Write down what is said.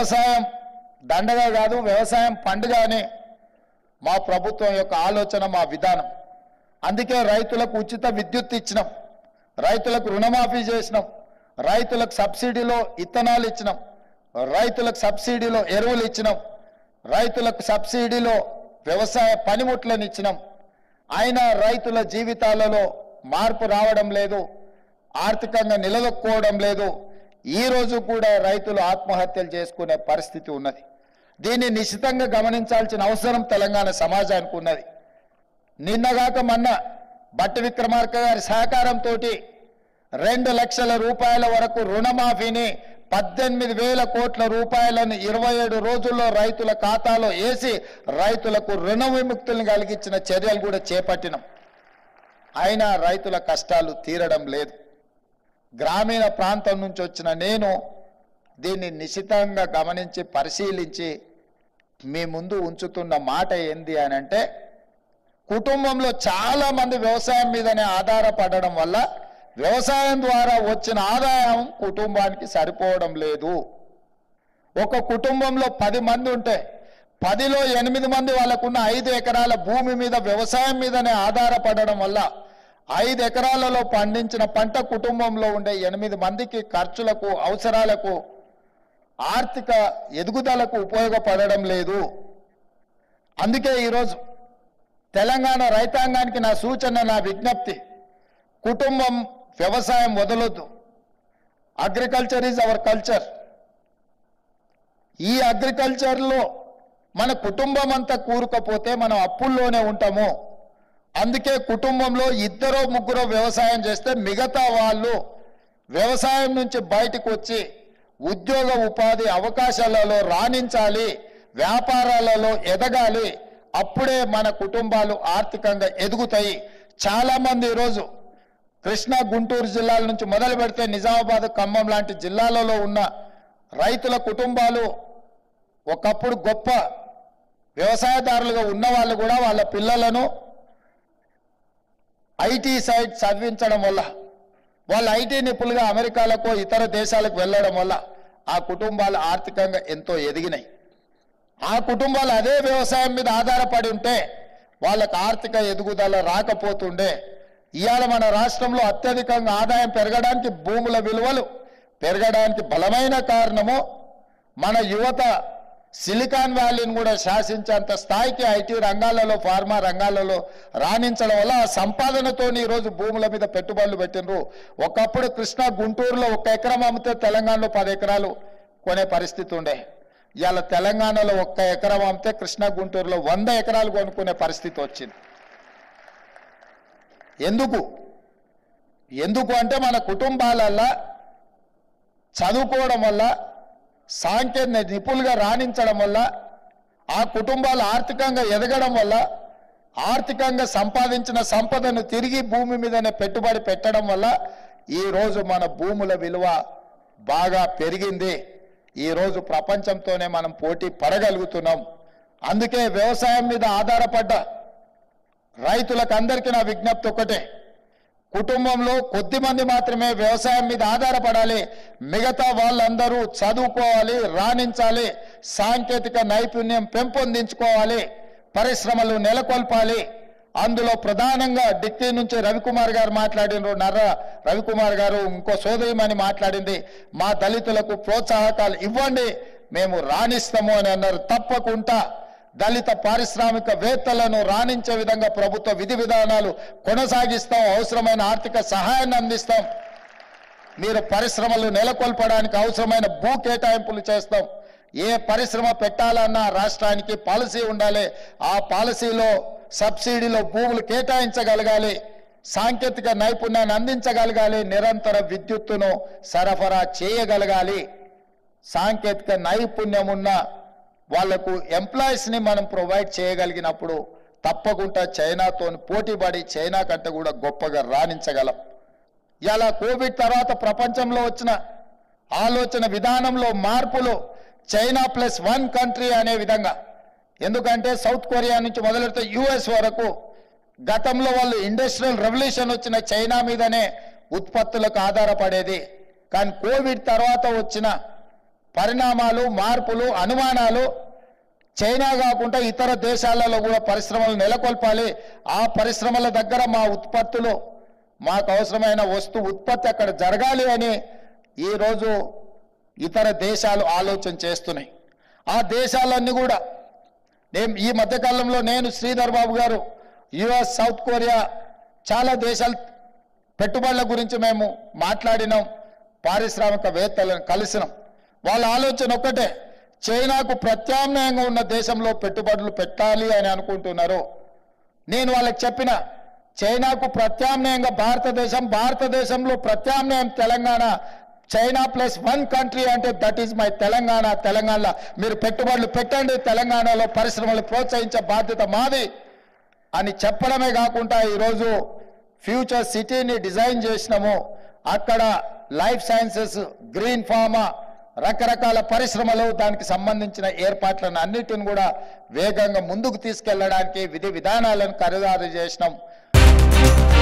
వ్యవసాయం దండగా కాదు వ్యవసాయం పండుగ అని మా ప్రభుత్వం యొక్క ఆలోచన మా విధానం అందుకే రైతులకు ఉచిత విద్యుత్ ఇచ్చినాం రైతులకు రుణమాఫీ చేసినాం రైతులకు సబ్సిడీలో ఇత్తనాలు ఇచ్చినాం రైతులకు సబ్సిడీలో ఎరువులు ఇచ్చినాం రైతులకు సబ్సిడీలో వ్యవసాయ పనిముట్లను ఇచ్చినాం అయినా రైతుల జీవితాలలో మార్పు రావడం లేదు ఆర్థికంగా నిలదొక్కుకోవడం లేదు ఈ రోజు కూడా రైతులు ఆత్మహత్యలు చేసుకునే పరిస్థితి ఉన్నది దీన్ని నిశ్చితంగా గమనించాల్సిన అవసరం తెలంగాణ సమాజానికి ఉన్నది నిన్నగాక మొన్న బట్టి విక్రమార్క గారి సహకారంతో రెండు లక్షల రూపాయల వరకు రుణమాఫీని పద్దెనిమిది వేల కోట్ల రూపాయలను ఇరవై ఏడు రోజుల్లో రైతుల ఖాతాలో వేసి రైతులకు రుణ విముక్తులను కలిగించిన చర్యలు కూడా చేపట్టినాం అయినా రైతుల కష్టాలు తీరడం లేదు గ్రామీణ ప్రాంతం నుంచి వచ్చిన నేను దీన్ని నిశితంగా గమనించి పరిశీలించి మీ ముందు ఉంచుతున్న మాట ఏంది అని అంటే కుటుంబంలో చాలా మంది వ్యవసాయం మీదనే ఆధారపడడం వల్ల వ్యవసాయం ద్వారా వచ్చిన ఆదాయం కుటుంబానికి సరిపోవడం లేదు ఒక కుటుంబంలో పది మంది ఉంటే పదిలో ఎనిమిది మంది వాళ్ళకున్న ఐదు ఎకరాల భూమి మీద వ్యవసాయం మీదనే ఆధారపడడం వల్ల ఐదు ఎకరాలలో పండించిన పంట కుటుంబంలో ఉండే ఎనిమిది మందికి ఖర్చులకు అవసరాలకు ఆర్థిక ఎదుగుదలకు ఉపయోగపడడం లేదు అందుకే ఈరోజు తెలంగాణ రైతాంగానికి నా సూచన నా విజ్ఞప్తి కుటుంబం వ్యవసాయం వదలొద్దు అగ్రికల్చర్ ఈజ్ అవర్ కల్చర్ ఈ అగ్రికల్చర్లో మన కుటుంబం అంతా కూరుకపోతే మనం అప్పుల్లోనే ఉంటాము అందుకే కుటుంబంలో ఇద్దరో ముగ్గురో వ్యవసాయం చేస్తే మిగతా వాళ్ళు వ్యవసాయం నుంచి బయటకు వచ్చి ఉద్యోగ ఉపాధి అవకాశాలలో రాణించాలి వ్యాపారాలలో ఎదగాలి అప్పుడే మన కుటుంబాలు ఆర్థికంగా ఎదుగుతాయి చాలా మంది ఈరోజు కృష్ణా గుంటూరు జిల్లాల నుంచి మొదలు పెడితే నిజామాబాద్ ఖమ్మం లాంటి జిల్లాలలో ఉన్న రైతుల కుటుంబాలు ఒకప్పుడు గొప్ప వ్యవసాయదారులుగా ఉన్న వాళ్ళు కూడా వాళ్ళ పిల్లలను ఐటీ సైడ్ చదివించడం వల్ల వాళ్ళు ఐటీ నిపుణులుగా అమెరికాలకు ఇతర దేశాలకు వెళ్ళడం వల్ల ఆ కుటుంబాలు ఆర్థికంగా ఎంతో ఎదిగినాయి ఆ కుటుంబాలు అదే వ్యవసాయం మీద ఆధారపడి ఉంటే వాళ్ళకు ఆర్థిక ఎదుగుదల రాకపోతుండే ఇవాళ మన రాష్ట్రంలో అత్యధికంగా ఆదాయం పెరగడానికి భూముల విలువలు పెరగడానికి బలమైన కారణము మన యువత సిలికాన్ వ్యాలీని కూడా శాసించేంత స్థాయికి ఐటీ రంగాలలో ఫార్మా రంగాలలో రాణించడం వల్ల ఆ సంపాదనతో ఈరోజు భూముల మీద పెట్టుబడులు పెట్టినరు ఒకప్పుడు కృష్ణా గుంటూరులో ఒక ఎకరం అమ్మితే తెలంగాణలో పది ఎకరాలు కొనే పరిస్థితి ఉండే ఇవాళ తెలంగాణలో ఒక్క ఎకరం అమ్మితే కృష్ణా గుంటూరులో వంద ఎకరాలు కొనుక్కునే పరిస్థితి వచ్చింది ఎందుకు ఎందుకు అంటే మన కుటుంబాలల్లో చదువుకోవడం వల్ల సాంకేతిక నిపుణులుగా రాణించడం వల్ల ఆ కుటుంబాలు ఆర్థికంగా ఎదగడం వల్ల ఆర్థికంగా సంపాదించిన సంపదను తిరిగి భూమి మీదనే పెట్టుబడి పెట్టడం వల్ల ఈ రోజు మన భూముల విలువ బాగా పెరిగింది ఈ రోజు ప్రపంచంతోనే మనం పోటీ పడగలుగుతున్నాం అందుకే వ్యవసాయం మీద ఆధారపడ్డ రైతులకు అందరికీ నా విజ్ఞప్తి ఒకటే కుటుంబంలో కొద్ది మంది మాత్రమే వ్యవసాయం మీద ఆధారపడాలి మిగతా వాళ్ళందరూ చదువుకోవాలి రాణించాలి సాంకేతిక నైపుణ్యం పెంపొందించుకోవాలి పరిశ్రమలు నెలకొల్పాలి అందులో ప్రధానంగా డిక్కీ నుంచి రవికుమార్ గారు మాట్లాడినారు నర్ర రవికుమార్ గారు ఇంకో సోదరిమని మాట్లాడింది మా దళితులకు ప్రోత్సాహకాలు ఇవ్వండి మేము రాణిస్తాము అని అన్నారు తప్పకుండా దళిత పారిశ్రామికవేత్తలను రాణించే విధంగా ప్రభుత్వ విధి విధానాలు కొనసాగిస్తాం అవసరమైన ఆర్థిక సహాయాన్ని అందిస్తాం మీరు పరిశ్రమలు నెలకొల్పడానికి అవసరమైన భూ కేటాయింపులు చేస్తాం ఏ పరిశ్రమ పెట్టాలన్నా రాష్ట్రానికి పాలసీ ఉండాలి ఆ పాలసీలో సబ్సిడీలో భూములు కేటాయించగలగాలి సాంకేతిక నైపుణ్యాన్ని అందించగలగాలి నిరంతర విద్యుత్తును సరఫరా చేయగలగాలి సాంకేతిక నైపుణ్యం ఉన్న వాళ్లకు ఎంప్లాయీస్ని మనం ప్రొవైడ్ చేయగలిగినప్పుడు తప్పకుండా చైనాతో పోటీపడి చైనా కంటే కూడా గొప్పగా రాణించగలం ఇలా కోవిడ్ తర్వాత ప్రపంచంలో వచ్చిన ఆలోచన విధానంలో మార్పులు చైనా ప్లస్ వన్ కంట్రీ అనే విధంగా ఎందుకంటే సౌత్ కొరియా నుంచి మొదలెడితే యుఎస్ వరకు గతంలో వాళ్ళు ఇండస్ట్రియల్ రెవల్యూషన్ వచ్చిన చైనా మీదనే ఉత్పత్తులకు ఆధారపడేది కానీ కోవిడ్ తర్వాత వచ్చిన పరిణామాలు మార్పులు అనుమానాలు చైనా కాకుండా ఇతర దేశాలలో కూడా పరిశ్రమలు నెలకొల్పాలి ఆ పరిశ్రమల దగ్గర మా ఉత్పత్తులు మాకు అవసరమైన వస్తు ఉత్పత్తి అక్కడ జరగాలి అని ఈరోజు ఇతర దేశాలు ఆలోచన చేస్తున్నాయి ఆ దేశాలన్నీ కూడా నేను ఈ మధ్యకాలంలో నేను శ్రీధర్ బాబు గారు యుఎస్ సౌత్ కొరియా చాలా దేశాలు పెట్టుబడుల గురించి మేము మాట్లాడినాం పారిశ్రామికవేత్తలను కలిసినాం వాళ్ళ ఆలోచన ఒక్కటే చైనాకు ప్రత్యామ్నాయంగా ఉన్న దేశంలో పెట్టుబడులు పెట్టాలి అని అనుకుంటున్నారు నేను వాళ్ళకి చెప్పిన చైనాకు ప్రత్యామ్నాయంగా భారతదేశం భారతదేశంలో ప్రత్యామ్నాయం Telangana China plus one country అంటే దట్ ఈజ్ మై తెలంగాణ తెలంగాణలో మీరు పెట్టుబడులు పెట్టండి తెలంగాణలో పరిశ్రమలు ప్రోత్సహించే బాధ్యత మాది అని చెప్పడమే కాకుండా ఈరోజు ఫ్యూచర్ సిటీని డిజైన్ చేసినాము అక్కడ లైఫ్ సైన్సెస్ గ్రీన్ ఫార్మా రకరకాల పరిశ్రమలు దానికి సంబంధించిన ఏర్పాట్లను అన్నిటిని కూడా వేగంగా ముందుకు తీసుకెళ్లడానికి విధి విధానాలను ఖరీదారు చేసినాం